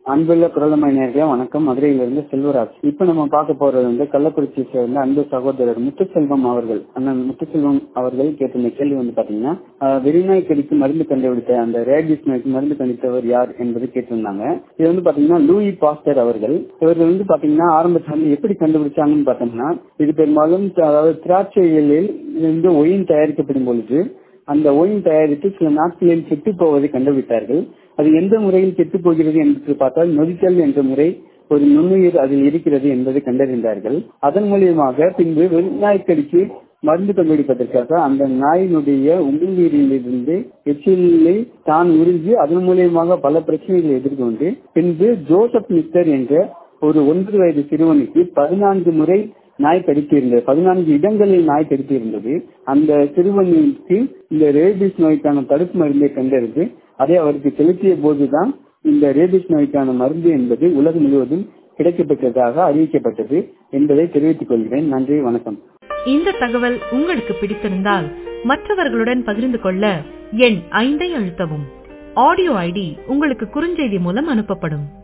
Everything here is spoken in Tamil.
அன்புள்ள குரலமை நேர்களே வணக்கம் மதுரையிலிருந்து செல்வராஜ் இப்ப நம்ம பார்க்க போறது வந்து கள்ளக்குறிச்சி சேர்ந்த அன்பு சகோதரர் முத்துசெல்வம் அவர்கள் அண்ணன் முத்துசெல்வம் அவர்கள் கேட்டிருந்த கேள்வி வந்து பாத்தீங்கன்னா ஆஹ், வெறிநாய் கடிக்கு மருந்து கண்டுபிடித்த அந்த ரேபிஸ் நோய்க்கு மருந்து கண்டுபிடித்தவர் யார் என்பது கேட்டிருந்தாங்க இது வந்து பாத்தீங்கன்னா லூயி பாஸ்டர் அவர்கள் இவர்கள் வந்து பாத்தீங்கன்னா ஆரம்பத்துல வந்து எப்படி கண்டுபிடிச்சாங்கன்னு பார்த்தோம்னா இது பெரும்பாலும் அதாவது திராட்சைகளில் இருந்து ஒயின் தயாரிக்கப்படும் பொழுது அந்த ஒயின் தயாரித்து சில நாட்களில் கெட்டு போவதை கண்டுபிடித்தார்கள் அது எந்த முறையில் கெட்டு போகிறது என்று பார்த்தால் நொதித்தல் என்ற முறை ஒரு நுண்ணுயிர் அதில் இருக்கிறது என்பதை கண்டறிந்தார்கள் அதன் மூலியமாக பின்பு வெள்நாய்க்கடிக்கு மருந்து கண்டுபிடிப்பதற்காக அந்த நாயினுடைய உமிழ்நீரிலிருந்து எச்சிலை தான் உறிஞ்சி அதன் மூலியமாக பல பிரச்சனைகளை எதிர்கொண்டு பின்பு ஜோசப் மிஸ்டர் என்ற ஒரு ஒன்பது வயது சிறுவனுக்கு பதினான்கு முறை நாய் கடித்து இருந்தது பதினான்கு இடங்களில் நாய் கடித்து இருந்தது அந்த சிறுவனுக்கு இந்த ரேபிஸ் நோய்க்கான தடுப்பு மருந்தை கண்டறிந்து அதை அவருக்கு செலுத்திய போதுதான் இந்த ரேபிஸ் நோய்க்கான மருந்து என்பது உலகம் முழுவதும் கிடைக்கப்பட்டதாக அறிவிக்கப்பட்டது என்பதை தெரிவித்துக் கொள்கிறேன் நன்றி வணக்கம் இந்த தகவல் உங்களுக்கு பிடித்திருந்தால் மற்றவர்களுடன் பகிர்ந்து கொள்ள எண் ஐந்தை அழுத்தவும் ஆடியோ ஐடி உங்களுக்கு குறுஞ்செய்தி மூலம் அனுப்பப்படும்